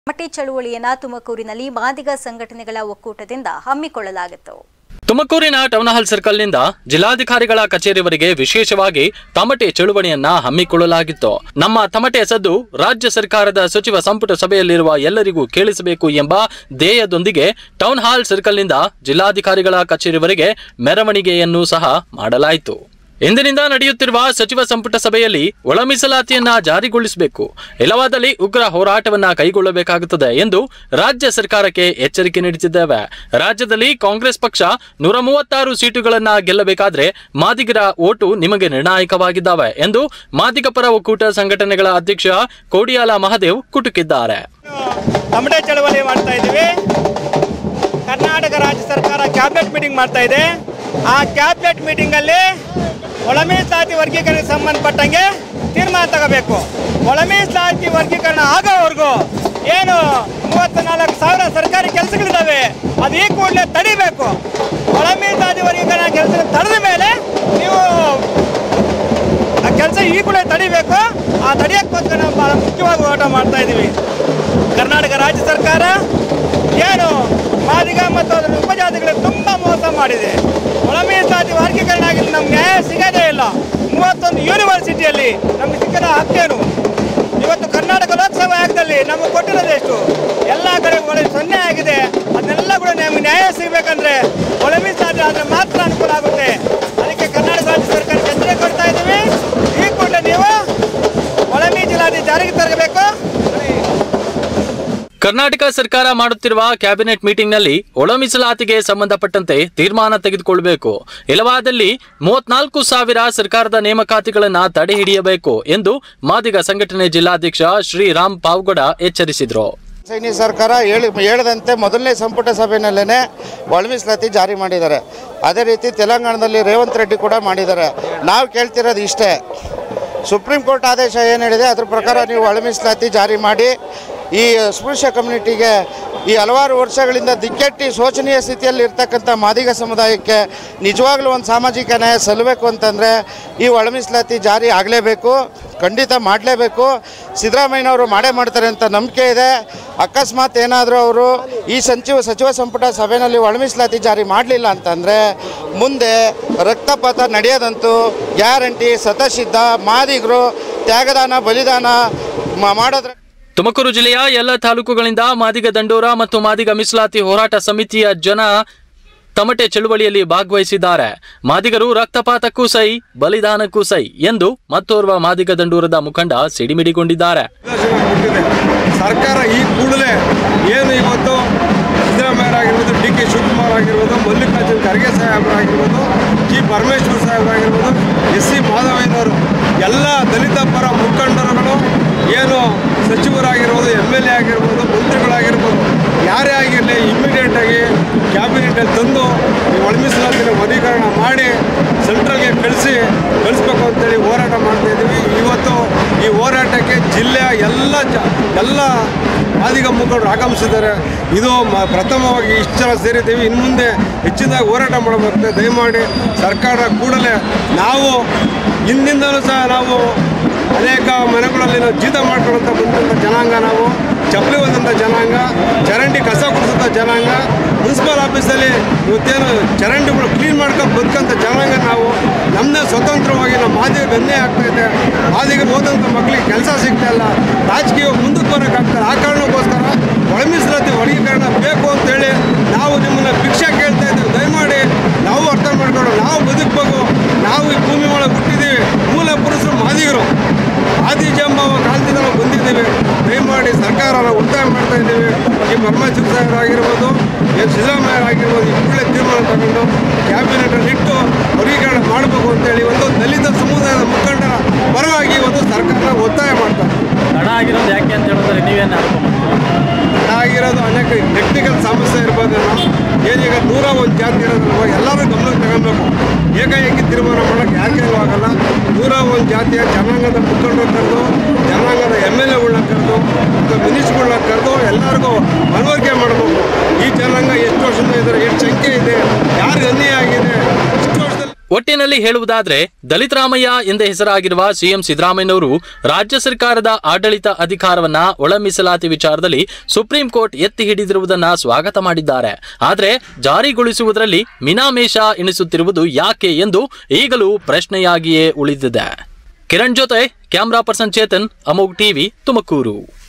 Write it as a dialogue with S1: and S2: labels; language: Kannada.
S1: ಮಟ್ಟಿ ಚಳುವಳಿಯನ್ನ ತುಮಕೂರಿನಲ್ಲಿ ಮಾದಿಗ ಸಂಘಟನೆಗಳ ಒಕ್ಕೂಟದಿಂದ ಹಮ್ಮಿಕೊಳ್ಳಲಾಗಿತ್ತು
S2: ತುಮಕೂರಿನ ಟೌನ್ ಹಾಲ್ ಸರ್ಕಲ್ನಿಂದ ಜಿಲ್ಲಾಧಿಕಾರಿಗಳ ಕಚೇರಿವರೆಗೆ ವಿಶೇಷವಾಗಿ ತಮಟೆ ಚಳುವಳಿಯನ್ನ ಹಮ್ಮಿಕೊಳ್ಳಲಾಗಿತ್ತು ನಮ್ಮ ತಮಟೆ ಸದ್ದು ರಾಜ್ಯ ಸರ್ಕಾರದ ಸಚಿವ ಸಂಪುಟ ಸಭೆಯಲ್ಲಿರುವ ಎಲ್ಲರಿಗೂ ಕೇಳಿಸಬೇಕು ಎಂಬ ಧ್ಯೇಯದೊಂದಿಗೆ ಟೌನ್ ಹಾಲ್ ಸರ್ಕಲ್ನಿಂದ ಜಿಲ್ಲಾಧಿಕಾರಿಗಳ ಕಚೇರಿವರೆಗೆ ಮೆರವಣಿಗೆಯನ್ನು ಸಹ ಮಾಡಲಾಯಿತು ಇಂದಿನಿಂದ ನಡೆಯುತ್ತಿರುವ ಸಚಿವ ಸಂಪುಟ ಸಭೆಯಲ್ಲಿ ಒಳ ಮೀಸಲಾತಿಯನ್ನ ಜಾರಿಗೊಳಿಸಬೇಕು ಇಲ್ಲವಾದಲ್ಲಿ ಉಗ್ರ ಹೋರಾಟವನ್ನ ಕೈಗೊಳ್ಳಬೇಕಾಗುತ್ತದೆ ಎಂದು ರಾಜ್ಯ ಸರ್ಕಾರಕ್ಕೆ ಎಚ್ಚರಿಕೆ ನೀಡುತ್ತಿದ್ದೇವೆ ರಾಜ್ಯದಲ್ಲಿ ಕಾಂಗ್ರೆಸ್ ಪಕ್ಷ ನೂರ ಮೂವತ್ತಾರು ಸೀಟುಗಳನ್ನ ಗೆಲ್ಲಬೇಕಾದ್ರೆ ಮಾದಿಗರ ಓಟು ನಿಮಗೆ ನಿರ್ಣಾಯಕವಾಗಿದ್ದಾವೆ ಎಂದು ಮಾದಿಗ ಪರ ಒಕ್ಕೂಟ ಸಂಘಟನೆಗಳ ಅಧ್ಯಕ್ಷ ಕೋಡಿಯಾಲ ಮಹದೇವ್ ಕುಟುಕಿದ್ದಾರೆ
S3: ತಮಟೆ ಚಳವಳಿ ಮಾಡ್ತಾ ಇದ್ದೀವಿ ಕರ್ನಾಟಕ ರಾಜ್ಯ ಸರ್ಕಾರ ಕ್ಯಾಬಿನೆಟ್ ಮೀಟಿಂಗ್ ಮಾಡ್ತಾ ಇದೆ ಆ ಕ್ಯಾಬಿನೆಟ್ ಮೀಟಿಂಗಲ್ಲಿ ಒಳ ಮೀಸಲಾತಿ ವರ್ಗೀಕರಣಕ್ಕೆ ಸಂಬಂಧಪಟ್ಟಂಗೆ ತೀರ್ಮಾನ ತಗೋಬೇಕು ಒಳ ಮೀಸಲಾತಿ ವರ್ಗೀಕರಣ ಆಗೋವರೆಗೂ ಏನು ಮೂವತ್ತ ನಾಲ್ಕು ಸಾವಿರ ಸರ್ಕಾರಿ ಕೆಲಸಗಳಿದ್ದಾವೆ ಅದು ಈ ಕೂಡಲೇ ತಡಿಬೇಕು ಒಳ ಮೀಸಲಾತಿ ವರ್ಗೀಕರಣ ಕೆಲಸ ತಡೆದ ಮೇಲೆ ನೀವು ಆ ಕೆಲಸ ಈ ಕೂಡ ತಡಿಬೇಕು ಆ ತಡೆಯೋಕ್ಕೋಸ್ಕರ ನಾವು ಬಹಳ ಮುಖ್ಯವಾಗಿ ಹೋರಾಟ ಮಾಡ್ತಾ ಇದ್ದೀವಿ ಕರ್ನಾಟಕ ರಾಜ್ಯ ಸರ್ಕಾರ ಏನು ಮಾದಿಗ ಮತ್ತು ಅದರ ಉಪಜಾತಿಗಳಿಗೆ ತುಂಬ ಮೋಸ ಮಾಡಿದೆ ಒಳ ಮೀಸಲಾತಿ ವರ್ಗೀಕರಣ ಆಗಿದ್ದು ನಮ್ಗೆ ನ್ಯಾಯ ಸಿಗೋದೇ ಇಲ್ಲ ಮೂವತ್ತೊಂದು ಯೂನಿವರ್ಸಿಟಿಯಲ್ಲಿ ನಮ್ಗೆ ಸಿಕ್ಕದ ಹಕ್ಕೇನು ಇವತ್ತು ಕರ್ನಾಟಕ ಲೋಕಸಭಾ ಆಯೋಗದಲ್ಲಿ ನಮಗೆ ಕೊಟ್ಟಿರೋದು ಎಷ್ಟು ಎಲ್ಲ ಕಡೆ ಒಳ್ಳೆ ಸೊನ್ನೆ ಆಗಿದೆ ಅದನ್ನೆಲ್ಲ ಕೂಡ ನಮಗೆ ನ್ಯಾಯ ಸಿಗಬೇಕಂದ್ರೆ ಒಳ ಮೀಸಲಾತಿ ಆದರೆ ಮಾತ್ರ ಅನುಕೂಲ ಆಗುತ್ತೆ ಅದಕ್ಕೆ ಕರ್ನಾಟಕ ರಾಜ್ಯ ಸರ್ಕಾರಕ್ಕೆ ಎಚ್ಚರಿಕೆ ಕೊಡ್ತಾ ಇದ್ದೀವಿ ಈ ಕೂಡಲೇ ನೀವು ಒಳ ಮೀಸಲಾತಿ ಜಾರಿಗೆ ತರಬೇಕು
S2: ಕರ್ನಾಟಕ ಸರ್ಕಾರ ಮಾಡುತ್ತಿರುವ ಕ್ಯಾಬಿನೆಟ್ ಮೀಟಿಂಗ್ನಲ್ಲಿ ಒಳ ಮೀಸಲಾತಿಗೆ ಸಂಬಂಧಪಟ್ಟಂತೆ ತೀರ್ಮಾನ ತೆಗೆದುಕೊಳ್ಳಬೇಕು ಇಲ್ಲವಾದಲ್ಲಿ ಮೂವತ್ನಾಲ್ಕು ಸಾವಿರ ಸರ್ಕಾರದ ನೇಮಕಾತಿಗಳನ್ನ ತಡೆ ಹಿಡಿಯಬೇಕು ಎಂದು ಮಾದಿಗ ಸಂಘಟನೆ ಜಿಲ್ಲಾಧ್ಯಕ್ಷ ಶ್ರೀರಾಮ್ ಪಾವ್ಗಡ ಎಚ್ಚರಿಸಿದರು
S4: ಸೈನಿ ಸರ್ಕಾರ ಹೇಳಿ ಹೇಳಿದಂತೆ ಮೊದಲನೇ ಸಂಪುಟ ಸಭೆಯಲ್ಲೇ ಒಳ ಮೀಸಲಾತಿ ಜಾರಿ ಮಾಡಿದ್ದಾರೆ ಅದೇ ರೀತಿ ತೆಲಂಗಾಣದಲ್ಲಿ ರೇವಂತ್ ರೆಡ್ಡಿ ಕೂಡ ಮಾಡಿದ್ದಾರೆ ನಾವು ಕೇಳ್ತಿರೋದು ಇಷ್ಟೇ ಸುಪ್ರೀಂ ಕೋರ್ಟ್ ಆದೇಶ ಏನು ಹೇಳಿದೆ ಅದ್ರ ಪ್ರಕಾರ ನೀವು ಒಳ ಮೀಸಲಾತಿ ಜಾರಿ ಮಾಡಿ ಈ ಸ್ಪೃಶ್ಯ ಕಮ್ಯುನಿಟಿಗೆ ಈ ಹಲವಾರು ವರ್ಷಗಳಿಂದ ದಿಕ್ಕೆಟ್ಟಿ ಶೋಚನೀಯ ಸ್ಥಿತಿಯಲ್ಲಿ ಇರ್ತಕ್ಕಂಥ ಮಾದಿಗ ಸಮುದಾಯಕ್ಕೆ ನಿಜವಾಗ್ಲೂ ಒಂದು ಸಾಮಾಜಿಕ ನ್ಯಾಯ ಸಲ್ಲಬೇಕು ಅಂತಂದರೆ ಈ ಒಳ ಮೀಸಲಾತಿ ಜಾರಿ ಆಗಲೇಬೇಕು ಖಂಡಿತ ಮಾಡಲೇಬೇಕು ಸಿದ್ದರಾಮಯ್ಯನವರು ಮಾಡೇ ಮಾಡ್ತಾರೆ ಅಂತ ನಂಬಿಕೆ ಇದೆ ಅಕಸ್ಮಾತ್ ಏನಾದರೂ ಅವರು ಈ ಸಚಿವ ಸಚಿವ ಸಂಪುಟ ಸಭೆಯಲ್ಲಿ ಒಳ ಮೀಸಲಾತಿ ಜಾರಿ ಮಾಡಲಿಲ್ಲ ಅಂತಂದರೆ ಮುಂದೆ ರಕ್ತಪಾತ ನಡೆಯೋದಂತೂ ಗ್ಯಾರಂಟಿ ಸತಸಿದ್ಧ ಮಾದಿಗರು ತ್ಯಾಗದಾನ ಬಲಿದಾನ ಮ- ಮಾಡೋದ್ರ
S2: ತುಮಕೂರು ಜಿಲ್ಲೆಯ ಎಲ್ಲ ತಾಲೂಕುಗಳಿಂದ ಮಾದಿಗ ದಂಡೋರ ಮತ್ತು ಮಾದಿಗ ಮೀಸಲಾತಿ ಹೋರಾಟ ಸಮಿತಿಯ ಜನ ತಮಟೆ ಚಳುವಳಿಯಲ್ಲಿ ಭಾಗವಹಿಸಿದ್ದಾರೆ ಮಾದಿಗರು ರಕ್ತಪಾತಕ್ಕೂ ಸೈ ಬಲಿದಾನಕ್ಕೂ ಸೈ ಎಂದು ಮತ್ತೋರ್ವ ಮಾದಿಗ ದಂಡೂರದ ಮುಖಂಡ ಸಿಡಿಮಿಡಿಗೊಂಡಿದ್ದಾರೆ
S5: ನಿರ್ದೇಶನ ಕೊಟ್ಟಿದೆ ಸರ್ಕಾರ ಈ ಕೂಡಲೇ ಏನು ಇವತ್ತು ಸಿದ್ದರಾಮಯ್ಯರಾಗಿರ್ಬೋದು ಡಿ ಕೆ ಶಿವಕುಮಾರ್ ಆಗಿರ್ಬೋದು ಮಲ್ಲಿಕಾರ್ಜುನ್ ಖರ್ಗೆ ಸಾಹೇಬರಾಗಿರ್ಬೋದು ಜಿ ಪರಮೇಶ್ವರ್ ಸಾಹೇಬರಾಗಿರ್ಬೋದು ಎಸ್ ಸಿ ಮಾಧವಯ್ಯನವರು ಎಲ್ಲ ದಲಿತ ಪರ ಮುಖಂಡರುಗಳು ಏನು ಸಚಿವರಾಗಿರ್ಬೋದು ಎಮ್ ಎಲ್ ಎ ಆಗಿರ್ಬೋದು ಮಂತ್ರಿಗಳಾಗಿರ್ಬೋದು ಯಾರೇ ಆಗಿರಲಿ ಇಮಿಡಿಯೇಟಾಗಿ ಕ್ಯಾಬಿನೆಟಲ್ಲಿ ತಂದು ಈ ಒಳ ಮೀಸಲಾತಿನ ವರ್ಗೀಕರಣ ಮಾಡಿ ಸೆಂಟ್ರಲ್ಗೆ ಕಳಿಸಿ ಕಳಿಸ್ಬೇಕು ಅಂತೇಳಿ ಹೋರಾಟ ಮಾಡ್ತಾ ಇದ್ದೀವಿ ಇವತ್ತು ಈ ಹೋರಾಟಕ್ಕೆ ಜಿಲ್ಲೆಯ ಎಲ್ಲ ಜ ಎಲ್ಲ ಮಾದಿಗ ಮುಖಂಡರು ಆಗಮಿಸಿದ್ದಾರೆ ಇದು ಮ ಪ್ರಥಮವಾಗಿ ಇಷ್ಟು ಜನ ಸೇರಿದ್ದೀವಿ ಇನ್ನು ಮುಂದೆ ಹೆಚ್ಚಿನದಾಗಿ ಹೋರಾಟ ಮಾಡಬೇಕಾಗುತ್ತೆ ದಯಮಾಡಿ ಸರ್ಕಾರ ಕೂಡಲೇ ನಾವು ಹಿಂದಿಂದಲೂ ಸಹ ನಾವು ಅನೇಕ ಮನೆಗಳಲ್ಲಿ ನಾವು ಜೀತ ಮಾಡ್ಕೊಳ್ಳುವಂಥ ಬಂದಂಥ ಜನಾಂಗ ನಾವು ಚಪ್ಪಲಿ ಹೋದಂಥ ಜನಾಂಗ ಚರಂಡಿ ಕಸ ಗುಡಿಸೋಂಥ ಜನಾಂಗ ಮುನ್ಸಿಪಲ್ ಆಫೀಸಲ್ಲಿ ಇವತ್ತೇನು ಚರಂಡಿಗಳು ಕ್ಲೀನ್ ಮಾಡ್ಕೊಂಡು ಬದುಕಂಥ ಜನಾಂಗ ನಾವು ನಮ್ಮದೇ ಸ್ವತಂತ್ರವಾಗಿ ನಮ್ಮ ಮಾದಿಗೆ ಬೆನ್ನೆ ಆಗ್ತಾ ಇದೆ ಮಾದಿಗೆ ಹೋದಂಥ ಮಕ್ಕಳಿಗೆ ಕೆಲಸ ಸಿಗ್ತಾ ಇಲ್ಲ ರಾಜಕೀಯ ಮುಂದಕ್ಕೆ ಬರೋಕ್ಕಾಗ್ತಾರೆ ಆ ಕಾರಣಕ್ಕೋಸ್ಕರ ಒಳ ಮೀಸಲಾತಿ ವರ್ಗೀಕರಣ ಬೇಕು ಅಂತೇಳಿ ನಾವು ನಿಮ್ಮನ್ನು ಭಿಕ್ಷೆ ಕೇಳ್ತಾ ಇದ್ದೀವಿ ದಯಮಾಡಿ ನಾವು ಅರ್ಥ ಮಾಡ್ಕೊಂಡು ನಾವು ಬದುಕಬೇಕು ನಾವು ಈ ಭೂಮಿ ಒಳಗೆ ಹುಟ್ಟಿದ್ದೀವಿ ಮೂಲ ಪುರುಷರು ಮಾದಿಗರು ಆದಿ ಜಂಬವ ಕಾಲದಿಂದ ನಾವು ಬಂದಿದ್ದೀವಿ ದಯಮಾಡಿ ಸರ್ಕಾರ ನಾವು ಒತ್ತಾಯ ಮಾಡ್ತಾ ಇದ್ದೀವಿ ಈ ಪರಮೇಶ್ವರ ಸಾಹೇಬ್ ಆಗಿರ್ಬೋದು ಏನು ಸಿದ್ದರಾಮಯ್ಯ ಆಗಿರ್ಬೋದು ಈ ಕೂಡಲೇ ತೀರ್ಮಾನ ತಗೊಂಡು ಕ್ಯಾಬಿನೆಟಲ್ಲಿ ಇಟ್ಟು ವರ್ಗೀಕರಣ ಮಾಡಬೇಕು ಅಂತೇಳಿ ಒಂದು ದಲಿತ ಸಮುದಾಯದ ಮುಖಂಡರ ಪರವಾಗಿ ಒಂದು ಸರ್ಕಾರ ಒತ್ತಾಯ ಮಾಡ್ತಾರೆ
S2: ಹಣ ಆಗಿರೋದು ಯಾಕೆ ಅಂತ ಹೇಳಿದ್ರೆ ನೀವೇನು
S5: ಆಗಿರೋದು ಅನೇಕ ಟೆಕ್ನಿಕಲ್ ಸಮಸ್ಯೆ ಇರ್ಬೋದೇನೋ ಏನೀಗ ನೂರ ಒಂದು ಜಾತಿ ಇರೋದ್ರಲ್ವ ಎಲ್ಲರೂ ಗಮನಕ್ಕೆ ತಗೊಬೇಕು ಏಕಾಏಕಿ ತೀರ್ಮಾನ ಮಾಡೋಕ್ಕೆ ಯಾಕೆ ಆಗಲ್ಲ ನೂರ ಒಂದು ಜಾತಿಯ ಜನಾಂಗದ ಮುಖಂಡರು ಕರೆದು ಜನಾಂಗದ ಎಮ್ ಎಲ್ ಎಗಳನ್ನ ಕರೆದು ಮತ್ತು ಮಿನಿಸ್ಟ್ರುಗಳನ್ನ ಕರೆದು ಎಲ್ಲರಿಗೂ ಮನವರಿಕೆ ಮಾಡಬೇಕು ಈ ಜನಾಂಗ ಎಷ್ಟು ವರ್ಷದಿಂದ ಇದ್ದಾರೆ ಎಷ್ಟು ಸಂಖ್ಯೆ ಇದೆ ಯಾರು ಅನ್ಯಾಯ ಆಗಿದೆ ಇಷ್ಟು ವರ್ಷದಲ್ಲಿ
S2: ಒಟ್ಟಿನಲ್ಲಿ ಹೇಳುವುದಾದ್ರೆ ದಲಿತರಾಮಯ್ಯ ಎಂದೇ ಹೆಸರಾಗಿರುವ ಸಿಎಂ ಸಿದ್ದರಾಮಯ್ಯನವರು ರಾಜ್ಯ ಸರ್ಕಾರದ ಆಡಳಿತ ಅಧಿಕಾರವನ್ನ ಒಳ ಮೀಸಲಾತಿ ವಿಚಾರದಲ್ಲಿ ಸುಪ್ರೀಂ ಕೋರ್ಟ್ ಎತ್ತಿ ಹಿಡಿದಿರುವುದನ್ನ ಸ್ವಾಗತ ಮಾಡಿದ್ದಾರೆ ಆದರೆ ಜಾರಿಗೊಳಿಸುವುದರಲ್ಲಿ ಮಿನಾಮೇಷ ಎಣಿಸುತ್ತಿರುವುದು ಯಾಕೆ ಎಂದು ಈಗಲೂ ಪ್ರಶ್ನೆಯಾಗಿಯೇ ಉಳಿದಿದೆ ಕಿರಣ್ ಜೊತೆ camera person Chetan Amogh TV Tumakuru